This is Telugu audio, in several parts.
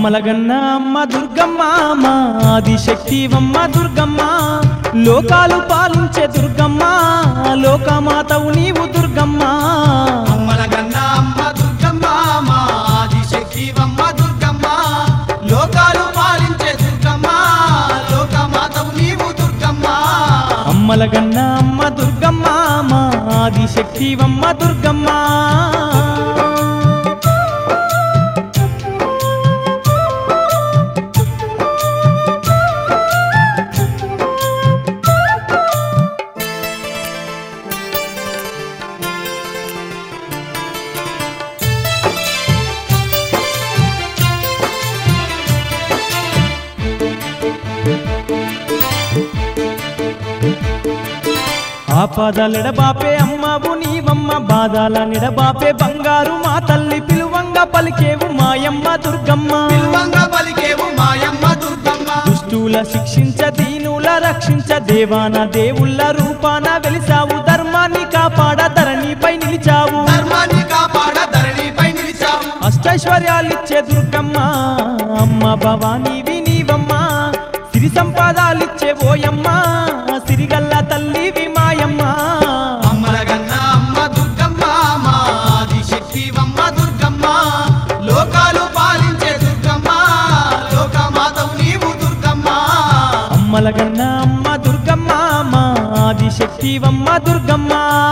అమ్మలగన్న అమ్మ దుర్గమ్మ మా ఆదిశక్తివమ్మ దుర్గమ్మ లోకాలు పాలించే దుర్గమ్మ లోకమాతవు నీవు దుర్గమ్మ అమ్మల కన్నా అమ్మ దుర్గమ్మ మా ఆదిశక్తివమ్మ దుర్గమ్మ లోకాలు పాలించే దుర్గమ్మ లోకమాతవు నీవు దుర్గమ్మ అమ్మలగన్న అమ్మ దుర్గమ్మ మా ఆదిశక్తివమ్మ దుర్గమ్మ ఆపదలెడబాపే అమ్మవు నీవమ్మ బాధాల నిడబాపే బంగారు మా తల్లి పిలువంగా పలికేవు మాయమ్మ దుర్గమ్మ పిల్వంగా పలికేవు మాయమ్మ దుర్గమ్మ దుష్టుల శిక్షించ దీనుల రక్షించ దేవాన దేవుళ్ళ రూపాన వెలిసావు ధర్మాన్ని కాపాడ ధరణిపై నిలిచావు ధర్మాన్ని కాపాడ ధరణిపై నిలిచావు అష్టైశ్వర్యాలిచ్చే దుర్గమ్మ అమ్మ భవానీవి నీవమ్మ సిరి సంపాదాలిచ్చే ఓయమ్మ సిరిగల్ల తల్లివి మాయమ్మ అమ్మల కన్నా అమ్మ దుర్గమ్మ మా ఆదిశక్తివమ్మ దుర్గమ్మ లోకాలు పాలించే దుర్గమ్మ లోకమాతవు నీవు దుర్గమ్మ అమ్మలగన్న అమ్మ దుర్గమ్మ మా ఆదిశక్తివమ్మ దుర్గమ్మ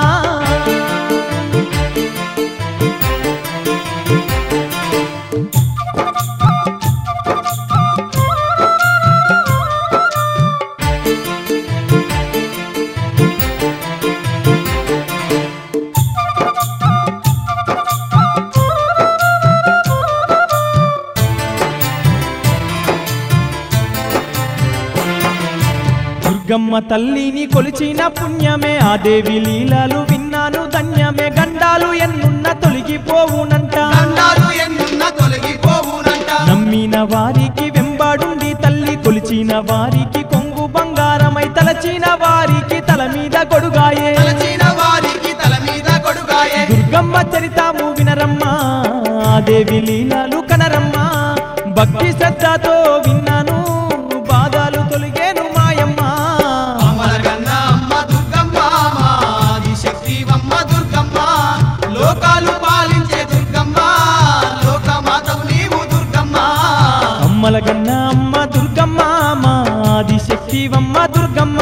దుర్గమ్మ తల్లిని కొలిచిన పుణ్యమే ఆ దేవి లీలలు విన్నాను ధన్యమే గండాలు ఎన్నున్న తొలగిపోవునంట దండాలు ఎన్నున్న తొలగిపోవునంట నమ్మిన వారికి వెంబాడుండి తల్లి కొలిచిన వారికి కొంగు బంగారమై తలచిన వారికి తల మీద గొడుగాయే తలచిన వారికి తల మీద కొడుగాయే దుర్గమ్మ చరితాము వినరమ్మా ఆ దేవి లీలలు కనరమ్మా భక్తి శ్రద్ధతో విన్నాను బాధలు తొలిగేను మాయమ్మ అమ్మల కన్నా అమ్మ దుర్గమ్మ మా ఆదిశక్తివమ్మ దుర్గమ్మ లోకాలు పాలించే దుర్గమ్మ లోకమాతవు నీవు దుర్గమ్మ అమ్మల గన్న అమ్మ దుర్గమ్మ మా ఆదిశక్తివమ్మ దుర్గమ్మ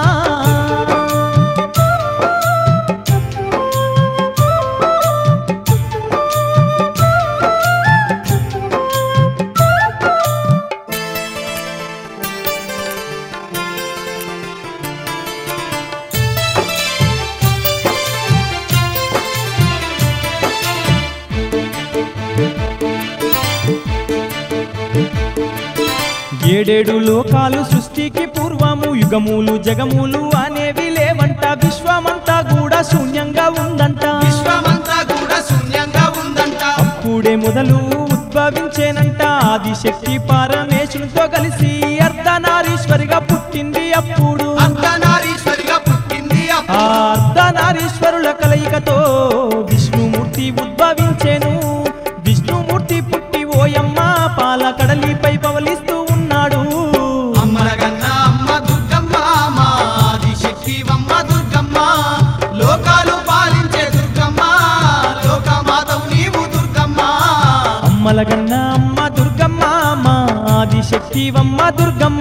ఏడేడు లోకాలు సృష్టికి పూర్వము యుగములు జగములు అనేవి లేవంట విశ్వమంతా కూడా శూన్యంగా ఉందంట విశ్వమంతా కూడా శూన్యంగా ఉందంట అప్పుడే మొదలు ఉద్భవించేనంట ఆదిశక్తి పరమేశునితో కలిసి అర్ధనారీశ్వరిగా పుట్టింది అప్పుడు అర్ధనారీశ్వరిగా పుట్టింది ఆ అప్పుడు అర్ధనారీశ్వరుల కలయికతో విష్ణుమూర్తి ఉద్భవించెను విష్ణుమూర్తి పుట్టి ఓయమ్మ పాల కడలిపై పవలిస్తూ ఉన్నాడు అమ్మల కన్నా అమ్మ దుర్గమ్మ మా ఆదిశక్తివమ్మ దుర్గమ్మ లోకాలు పాలించే దుర్గమ్మ లోకమాతవు నీవు దుర్గమ్మ అమ్మల గన్న అమ్మ దుర్గమ్మ మా ఆదిశక్తివమ్మ దుర్గమ్మ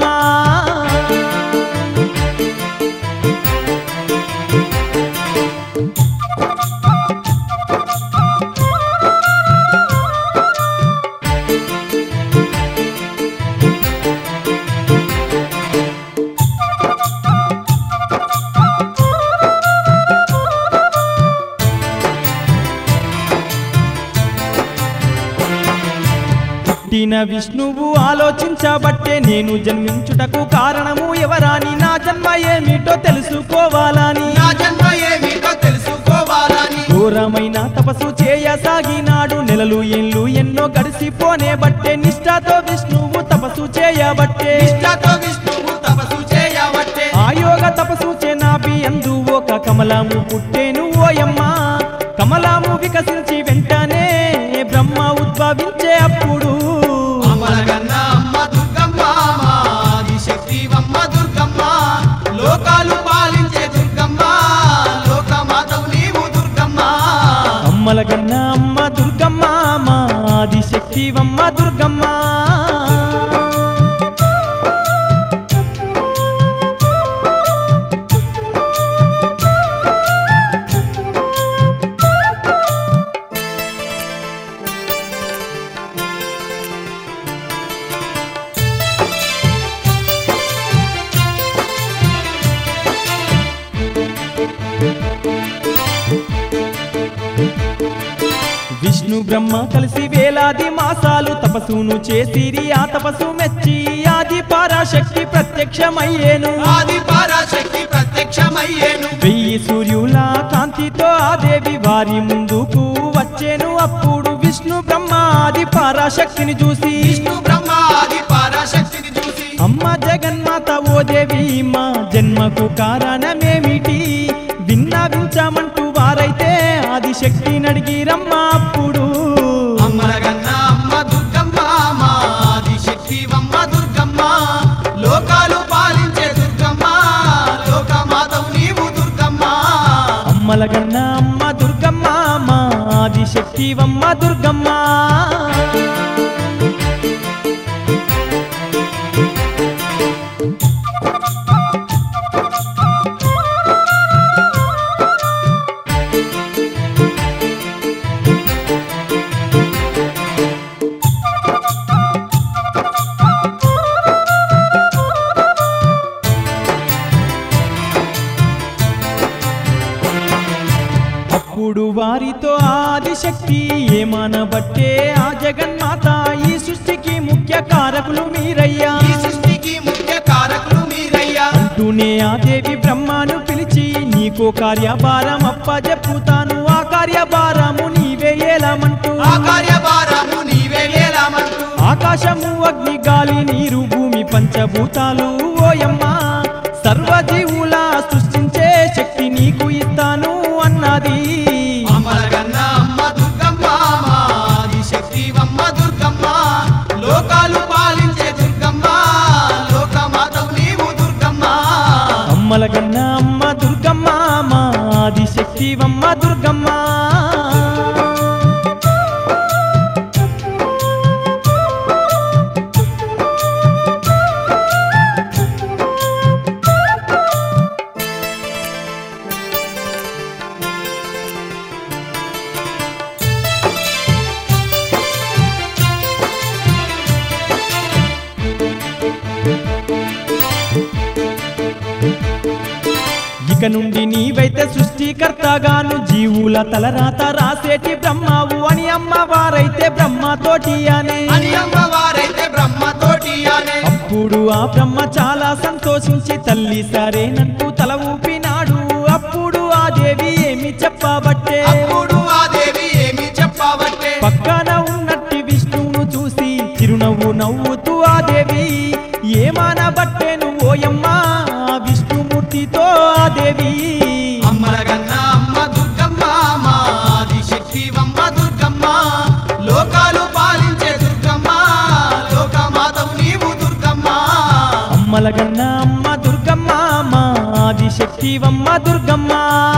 పుట్టిన విష్ణువు ఆలోచించబట్టే నేను జన్మించుటకు కారణము ఎవరాని నా జన్మ ఏమిటో తెలుసుకోవాలని నా జన్మ ఏమిటో తెలుసుకోవాలని ఘోరమైన తపస్సు చేయసాగినాడు నెలలు ఏళ్ళు ఎన్నో గడిసిపోనే బట్టే నిష్ఠతో విష్ణువు తపస్సు చేయబట్టే నిష్ఠతో విష్ణువు తపస్సు చేయబట్టే ఆయోగ తపస్సు చేనాభి అందు ఒక కమలము పుట్టేను ఓయమ్మ కమలము వికసించి వెంటనే బ్రహ్మ ఉద్భవించే అప్పుడు అమలగ దుర్గమ్మ లోకాలు పాలించే దుర్గమ్మ లోకమాతవు నీవు దుర్గమ్మ అమ్మల కన్నా అమ్మ దుర్గమ్మ మా ఆదిశక్తివమ్మ దుర్గమ్మ విష్ణు బ్రహ్మ కలిసి వేలాది మాసాలు తపస్సును చేసిరి ఆ తపస్సు మెచ్చి ఆది పరాశక్తి ప్రత్యక్షమయ్యేను ఆది పరాశక్తి ప్రత్యక్షమయ్యేను వెయ్యి సూర్యుల కాంతితో ఆ దేవి వారి ముందుకు వచ్చేను అప్పుడు విష్ణు బ్రహ్మ ఆది పరాశక్తిని చూసి విష్ణు బ్రహ్మ ఆది పరాశక్తిని చూసి అమ్మ జగన్మాత ఓ దేవి మా జన్మకు కారణమేమిటి విన్నవించమంటూ వారైతే ఆది శక్తిని అడిగిరమ్మ అప్పుడు అమ్మలగన్న అమ్మ దుర్గమ్మ మా ఆది శక్తివమ్మ దుర్గమ్మ లోకాలు పాలించే దుర్గమ్మ లోకమాతవు నీవు దుర్గమ్మ అమ్మల గన్న అమ్మ దుర్గమ్మ మా ఆది శక్తివమ్మ దుర్గమ్మ అప్పుడు వారితో ఆదిశక్తి ఏమనబట్టే ఆ జగన్మాత ఈ సృష్టికి ముఖ్య కారకులు మీరయ్యా ఈ సృష్టికి ముఖ్య కారకులు మీరయ్యా అంటూనే ఆ దేవి బ్రహ్మను పిలిచి నీకో కార్యభారం అప్పజెప్పుతాను ఆ కార్యభారము నీవే ఏలమంటూ ఆ కార్యభారము నీవే వేలామంటూ ఆకాశము అగ్ని గాలి నీరు భూమి పంచభూతాలు ఓయమ్మ సర్వజీవుల సృష్టించే శక్తి నీకు ఇస్తాను అన్నది అమ్మలగన్న అమ్మ దుర్గమ్మ మా ఆది శక్తివమ్మ దుర్గమ్మ లోకాలు పాలించే దుర్గమ్మ లోకమాతవు నీవు దుర్గమ్మ అమ్మల కన్న అమ్మ దుర్గమ్మ మా ఆది శక్తివమ్మ దుర్గమ్మ ఇక నుండి నీవైతే సృష్టికర్తగాను జీవుల తలరాత రాసేటి బ్రహ్మావు అని అమ్మవారైతే బ్రహ్మతోటి అనే అని అమ్మవారైతే బ్రహ్మతోటి అనే అప్పుడు ఆ బ్రహ్మ చాలా సంతోషించి తల్లి సరేనంటూ తల ఊపినాడు అప్పుడు ఆ దేవి ఏమి చెప్పబట్టే అప్పుడు ఆ దేవి ఏమి చెప్పవట్టే పక్కన ఉన్నట్టి విష్ణువును చూసి చిరునవ్వు నవ్వుతూ ఆ దేవి ఏమానబట్టేను ఓయమ్మ ఆ విష్ణుమూర్తితో ఆ దేవి అమ్మలగన్న అమ్మ దుర్గమ్మ మా ఆది శక్తివమ్మ దుర్గమ్మ లోకాలు పాలించే దుర్గమ్మ లోకమాతవు నీవు దుర్గమ్మ అమ్మల గన్న అమ్మ దుర్గమ్మ మా ఆది శక్తివమ్మ దుర్గమ్మ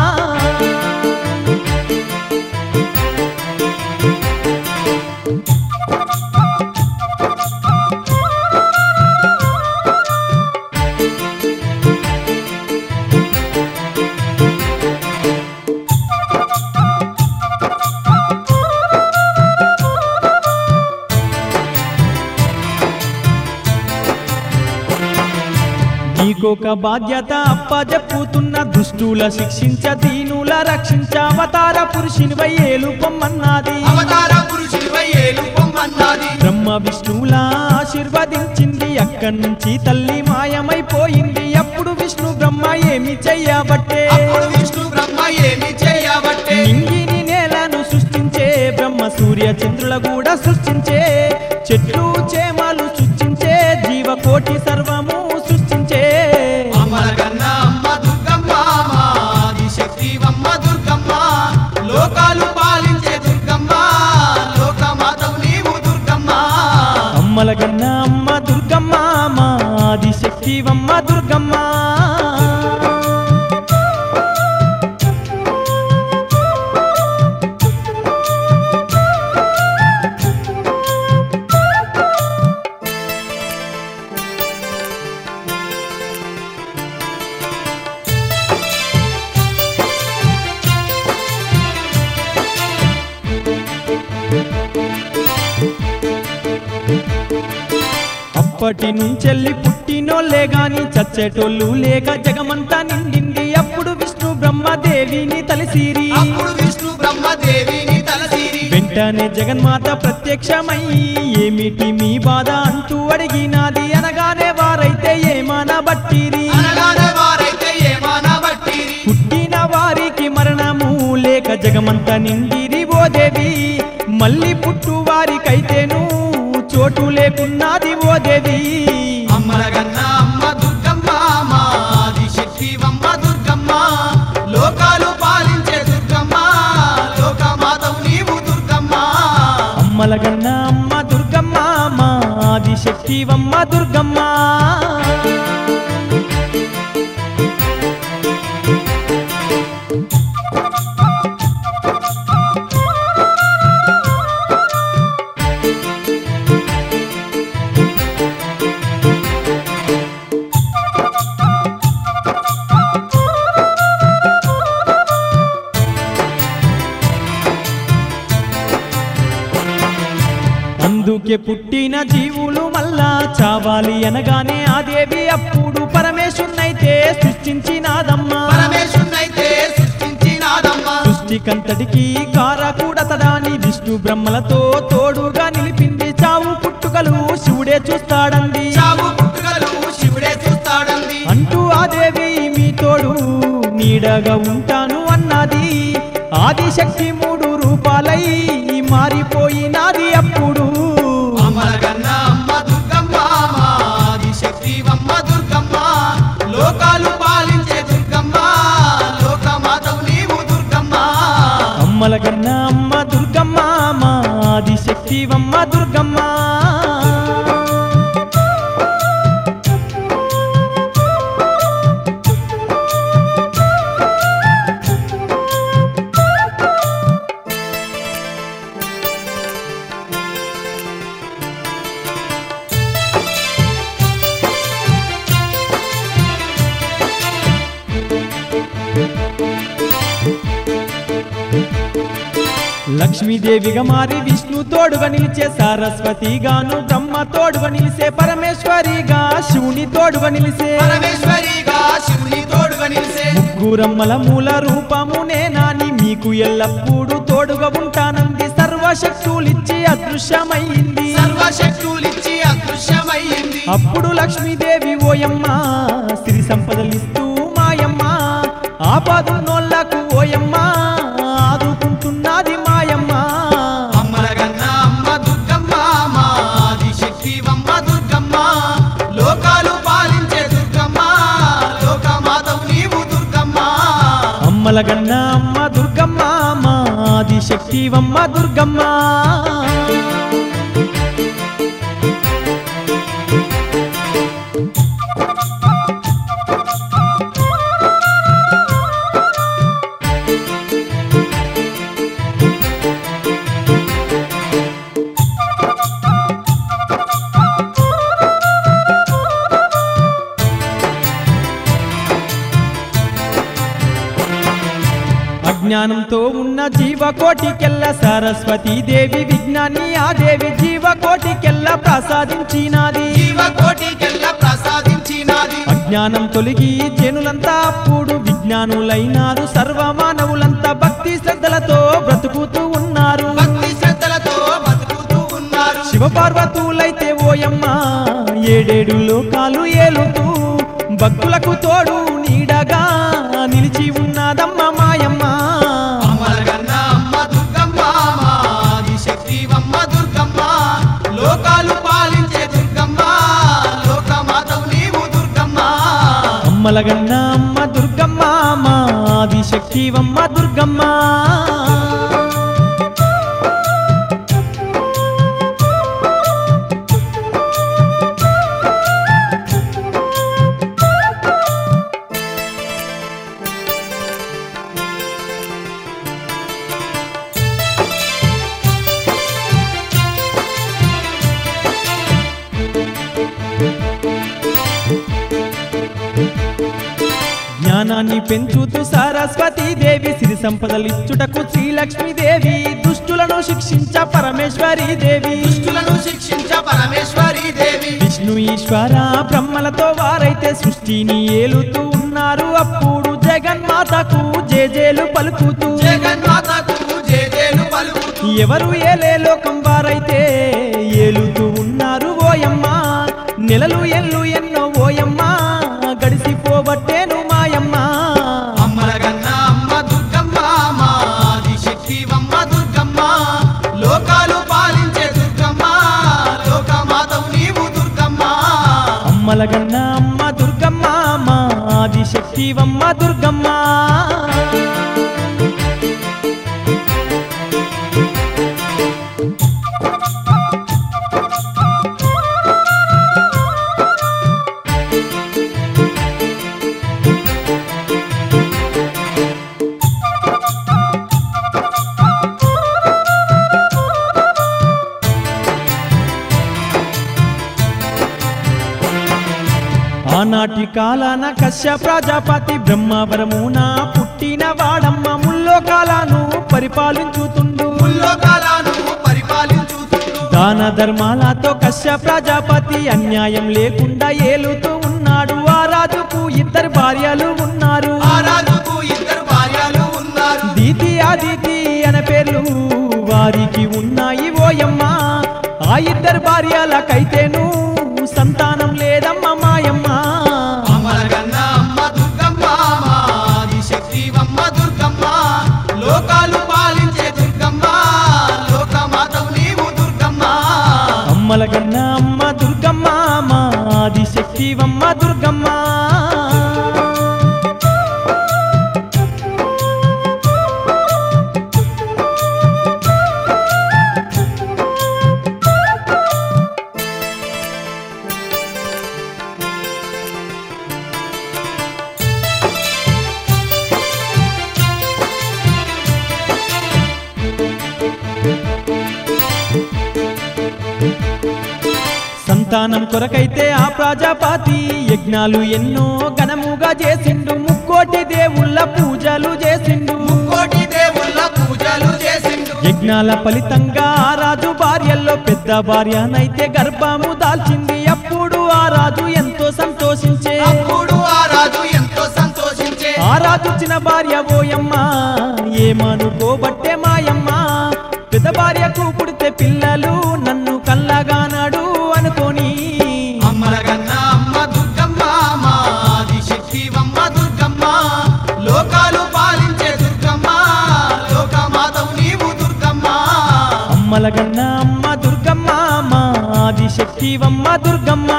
నీకొక బాధ్యత అప్పజెప్పుతున్న దుష్టుల శిక్షించ దీనుల రక్షించ అవతార పురుషునివై ఏలు పొమ్మన్నది అవతార పురుషుడిపై ఏలు పొమ్మన్నది బ్రహ్మ విష్ణువుల ఆశీర్వదించింది అక్కడి నుంచి తల్లి మాయమైపోయింది అప్పుడు విష్ణు బ్రహ్మ ఏమి చెయ్యబట్టే అప్పుడు విష్ణు బ్రహ్మ ఏమి చేయబట్టే నింగిని నేలను సృష్టించే బ్రహ్మ సూర్య చంద్రుల కూడా సృష్టించే చెట్లు చేమలు సృష్టించే జీవకోటి సర్వము సృష్టించే అమరగన్న అమ్మ దుర్గమ్మ మా ఆది శక్తివమ్మ దుర్గమ్మ లోకాలు పాలించే దుర్గమ్మ లోకమాతవు నీవు దుర్గమ్మ అమ్మల గన్న అమ్మ దుర్గమ్మ మా ఆది శక్తివమ్మ దుర్గమ్మ దుర్గమ్మ అప్పటి నుంచెల్లి పుట్టినోళ్ళే గాని చచ్చేటోళ్ళు లేక జగమంతా నిండింది అప్పుడు విష్ణు బ్రహ్మదేవిని తలసిరి అప్పుడు విష్ణు బ్రహ్మదేవిని తలసిరి వెంటనే జగన్మాత ప్రత్యక్షమై ఏమిటి మీ బాధ అంటూ అడిగినాది అనగానే వారైతే ఏమానా బట్టిరి అనగానే వారైతే ఏమానా బట్టిరి పుట్టిన వారికి మరణము లేక జగమంతా నిండిరి ఓ దేవి మళ్ళీ పుట్టు వారికైతేను చోటు లేకున్నది ఓ దేవి అమ్మల గన్న అమ్మ దుర్గమ్మ మాది శక్తివమ్మ దుర్గమ్మ లోకాలు పాలించే దుర్గమ్మ లోకమాతవు నీవు దుర్గమ్మ అమ్మల గన్న అమ్మ దుర్గమ్మ మాది శక్తివమ్మ దుర్గమ్మ అందుకే పుట్టిన జీవులు మళ్ళా చావాలి అనగానే ఆ దేవి అప్పుడు పరమేశున్నైతే సృష్టించినాదమ్మా పరమేశున్నైతే సృష్టించినాదమ్మ సృష్టికంతటికి కారకూడతడాని విష్ణు బ్రహ్మలతో తోడుగా నిలిపింది చావు పుట్టుకలు శివుడే చూస్తాడండి చావు పుట్టుకలు శివుడే చూస్తాడంది అంటూ ఆ దేవి మీ తోడు నీడగా ఉంటాను అన్నది ఆదిశక్తి మూడు రూపాలై మారిపోయినాది అప్పుడు అమ్మల గన్న అమ్మ దుర్గమ్మ మాది శక్తివమ్మ దుర్గమ్మ లోకాలు పాలించే దుర్గమ్మ లోకమాతవు నీవు దుర్గమ్మ అమ్మల కన్నా అమ్మ దుర్గమ్మ మాది శక్తివమ్మ దుర్గమ్మ లక్ష్మీదేవిగా మారి విష్ణు తోడుగా నిలిచే సరస్వతిగాను బ్రహ్మ తోడుగా నిలిసే పరమేశ్వరిగా శివుని తోడుగా నిలిసే పరమేశ్వరిగా శివుని తోడుగా నిలిసే ముగ్గురమ్మల మూల రూపము నేనాని మీకు ఎల్లప్పుడూ తోడుగా ఉంటానంది సర్వశక్తులిచ్చి అదృశ్యమైంది సర్వశక్తులిచ్చి అదృశ్యమయ్యింది అప్పుడు లక్ష్మీదేవి ఓయమ్మ సిరి సంపదలిస్తూ మాయమ్మ ఆపదున్నోళ్లకు ఓయమ్మ ఆదుకుంటున్నది మాయమ్మ అమ్మల గన్న అమ్మ దుర్గమ్మ మాది శక్తివమ్మ దుర్గమ్మ లోకాలు పాలించే దుర్గమ్మ లోకమాతవు నీవు దుర్గమ్మ అమ్మల గన్న అమ్మ దుర్గమ్మ మాది శక్తివమ్మ దుర్గమ్మ అజ్ఞానంతో ఉన్న జీవకోటికెల్ల సరస్వతీ దేవి విజ్ఞాని ఆ దేవి జీవకోటికెల్ల ప్రసాదించినాది జీవకోటికెల్ల ప్రసాదించినాది అజ్ఞానం తొలగి జనులంతా అప్పుడు విజ్ఞానులైనారు సర్వమానవులంతా భక్తి శ్రద్ధలతో బ్రతుకుతూ ఉన్నారు భక్తి శ్రద్ధలతో బతుకుతూ ఉన్నారు శివపార్వతులైతే ఓయమ్మ ఏడేడు లోకాలు ఏలుతూ భక్తులకు తోడు నీడగా నిలిచి ఉన్నదమ్మ మాయమ్మ అమ్మల గన్న అమ్మ దుర్గమ్మ మాది శక్తివమ్మ దుర్గమ్మ లోకాలు పాలించే దుర్గమ్మ లోకమాతవు నీవు దుర్గమ్మ అమ్మలగన్న అమ్మ దుర్గమ్మ మాది శక్తివమ్మ దుర్గమ్మ జ్ఞానాన్ని పెంచుతూ సరస్వతీ దేవి సిరి సంపదలిచ్చుటకు శ్రీలక్ష్మీదేవి దుష్టులను శిక్షించ పరమేశ్వరీ దేవి దుష్టులను శిక్షించ పరమేశ్వరి దేవి విష్ణు ఈశ్వర బ్రహ్మలతో వారైతే సృష్టిని ఏలుతూ ఉన్నారు అప్పుడు జగన్మాతకు జేజేలు పలుకుతూ జగన్మాతకు జేజేలు పలుకుతూ ఎవరు ఏలే లోకం వారైతే ఏలుతూ ఉన్నారు ఓయమ్మ నెలలు ఎల్లు ఎన్నో ఓయమ్మ గడిసిపోబట్టేను మాయమ్మ అమ్మల గన్న అమ్మ దుర్గమ్మ మా ఆదిశక్తివమ్మ దుర్గమ్మ లోకాలు పాలించే దుర్గమ్మ లోకమాతవు నీవు దుర్గమ్మ అమ్మల గన్న అమ్మ దుర్గమ్మ మా ఆదిశక్తివమ్మ దుర్గమ్మ ఆనాటి కాలాన కశ్య ప్రజాపతి బ్రహ్మవరమున పుట్టిన వాడమ్మ ముల్లోకాలను పరిపాలించుతుండు ముల్లోకాలను పరిపాలించుతుండు దాన ధర్మాలతో కశ్య ప్రజాపతి అన్యాయం లేకుండా ఏలుతూ ఉన్నాడు ఆ రాజుకు ఇద్దరు భార్యలు ఉన్నారు ఆ రాజుకు ఇద్దరు భార్యలు ఉన్నారు దీతి ఆదితి అనే పేర్లు వారికి ఉన్నాయి ఓయమ్మ ఆ ఇద్దరు భార్యలకైతేను సంతానం లేదమ్మ మాయమ్మ అమల గన్న అమ్మ దుర్గమ్మ మా ఆదిశక్తివమ్మ దుర్గమ్మ లోకాలు పాలించే దుర్గమ్మ లోకమాతవు నీవు దుర్గమ్మ అమ్మల కన్నా అమ్మ దుర్గమ్మ మా ఆదిశక్తివమ్మ దుర్గమ్మ సంతానం కొరకైతే ఆ ప్రజాపతి యజ్ఞాలు ఎన్నో ఘనముగా చేసిండు ముక్కోటి దేవుళ్ళ పూజలు చేసిండు కోటి దేవుళ్ళ పూజలు చేసిండు యజ్ఞాల ఫలితంగా ఆ రాజు భార్యల్లో పెద్ద భార్యనైతే గర్భము దాల్చింది అప్పుడు ఆ రాజు ఎంతో సంతోషించే అప్పుడు ఆ రాజు ఎంతో సంతోషించే ఆ రాజు చిన్న భార్య ఓయమ్మ ఏమనుకోబట్టే మాయమ్మ పెద్ద భార్యకు పుడితే పిల్లలు నన్ను కల్లగానాడు అనుకోని అమ్మల గన్న అమ్మ దుర్గమ్మ మా ఆదిశక్తివమ్మ దుర్గమ్మ లోకాలు పాలించే దుర్గమ్మ లోకమాతవు నీవు దుర్గమ్మ అమ్మల గన్న అమ్మ దుర్గమ్మ మా ఆదిశక్తివమ్మ దుర్గమ్మ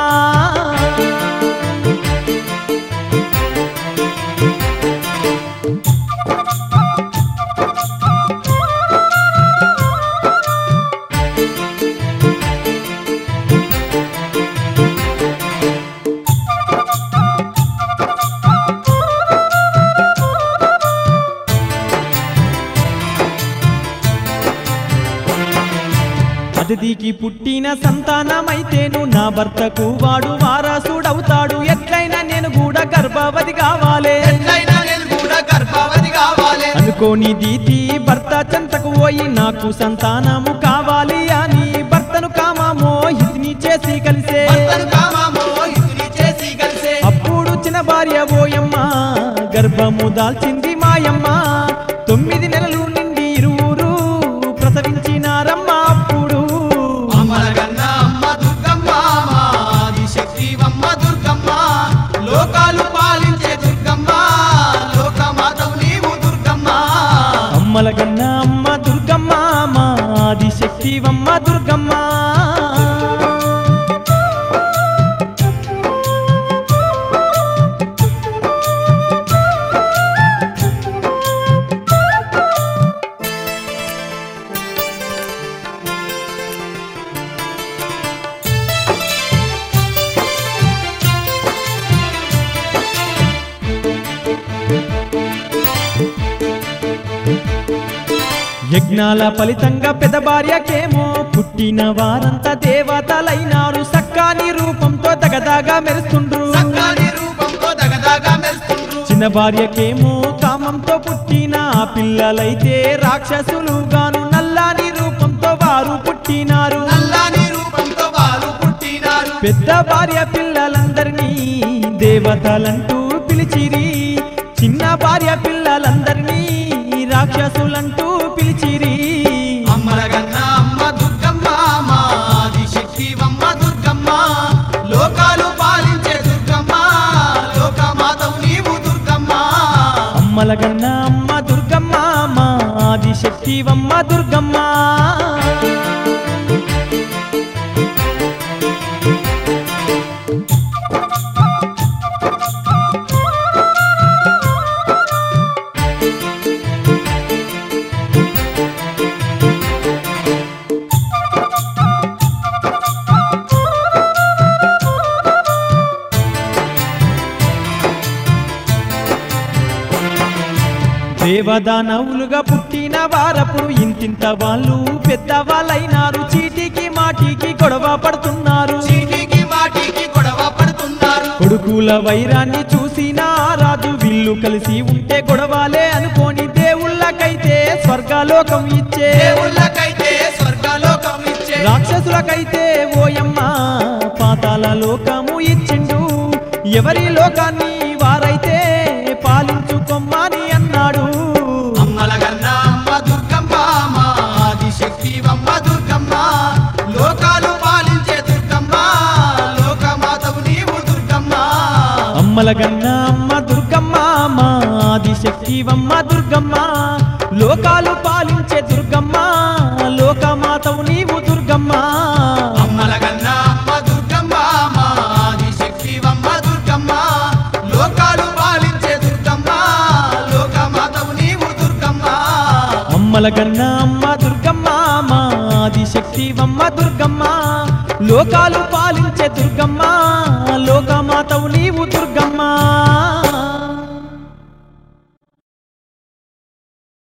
అతిథికి పుట్టిన సంతానమైతేను నా భర్తకు వాడు వారసుడవుతాడు ఎట్లయినా నేను కూడా గర్భవతి కావాలే ఎట్లయినా నేను కూడా గర్భవతి కావాలి అనుకోని దీతి భర్త చెంతకు పోయి నాకు సంతానము కావాలి అని భర్తను కామామో ఇదిని చేసి కలిసే భర్తను కామమో ఇతుని చేసి కలిసే అప్పుడు చిన్న భార్య ఓయమ్మ గర్భము దాల్చింది మాయమ్మ తొమ్మిది నెలలు నిండి ఇరువురు ప్రసవించినారమ్మ అప్పుడు అమ్మల గన్న అమ్మ దుర్గమ్మ మా ఆదిశక్తివమ్మ దుర్గమ్మ లోకాలు పాలించే దుర్గమ్మ లోకమాతవు నీవు దుర్గమ్మ అమ్మల గన్న అమ్మ దుర్గమ్మ మా ఆదిశక్తివమ్మ దుర్గమ్మ యజ్ఞాల ఫలితంగా పెద్ద భార్యకేమో పుట్టిన వారంతా దేవతలైనారు సక్కాని రూపంతో దగదాగా మెరుస్తుండ్రు సక్కాని రూపంతో దగదాగా మెరుస్తుండ్రు చిన్న భార్యకేమో కామంతో పుట్టిన ఆ పిల్లలైతే రాక్షసులుగాను నల్లాని రూపంతో వారు పుట్టినారు నల్లని రూపంతో వారు పుట్టినారు పెద్ద భార్య పిల్లలందరినీ దేవతలంటూ పిలిచిరి చిన్న భార్య పిల్లలందరినీ రాక్షసులంటూ పిలిచిరి అమ్మల గన్న అమ్మ దుర్గమ్మ మా ఆదిశక్తివమ్మ దుర్గమ్మ లోకాలు పాలించే దుర్గమ్మ లోకమాతవు నీవు దుర్గమ్మ అమ్మల గన్న అమ్మ దుర్గమ్మ మా ఆదిశక్తివమ్మ దుర్గమ్మ దేవదానవులుగా పుట్టిన వారప్పుడు ఇంతింత వాళ్ళు పెద్దవాళ్ళైనారు చీటికి మాటికి గొడవ పడుతున్నారు చీటికి మాటికి గొడవ పడుతున్నారు కొడుకుల వైరాన్ని చూసిన రాజు వీళ్ళు కలిసి ఉంటే గొడవలే అనుకోని దేవుళ్ళకైతే స్వర్గలోకం ఇచ్చే దేవుళ్ళకైతే స్వర్గలోకం ఇచ్చే రాక్షసులకైతే ఓయమ్మ పాతాల లోకము ఇచ్చిండు ఎవరి లోకాన్ని వారైతే పాలించుకొమ్మని అన్నాడు అమ్మల గన్న అమ్మ దుర్గమ్మ మా ఆదిశక్తివమ్మ దుర్గమ్మ లోకాలు పాలించే దుర్గమ్మ లోకమాతవు నీవు దుర్గమ్మ అమ్మల గన్న అమ్మ దుర్గమ్మ మా ఆదిశక్తివమ్మ దుర్గమ్మ లోకాలు పాలించే దుర్గమ్మ లోకమాతవు నీవు దుర్గమ్మ అమ్మల గన్న అమ్మ దుర్గమ్మ మా ఆదిశక్తివమ్మ దుర్గమ్మ లోకాలు పాలించే దుర్గమ్మ లోకమాతవు నీవు దుర్గమ్మ అమ్మల గన్న అమ్మ దుర్గమ్మ మా ఆదిశక్తివమ్మ దుర్గమ్మ లోకాలు పాలించే దుర్గమ్మ లోకమాత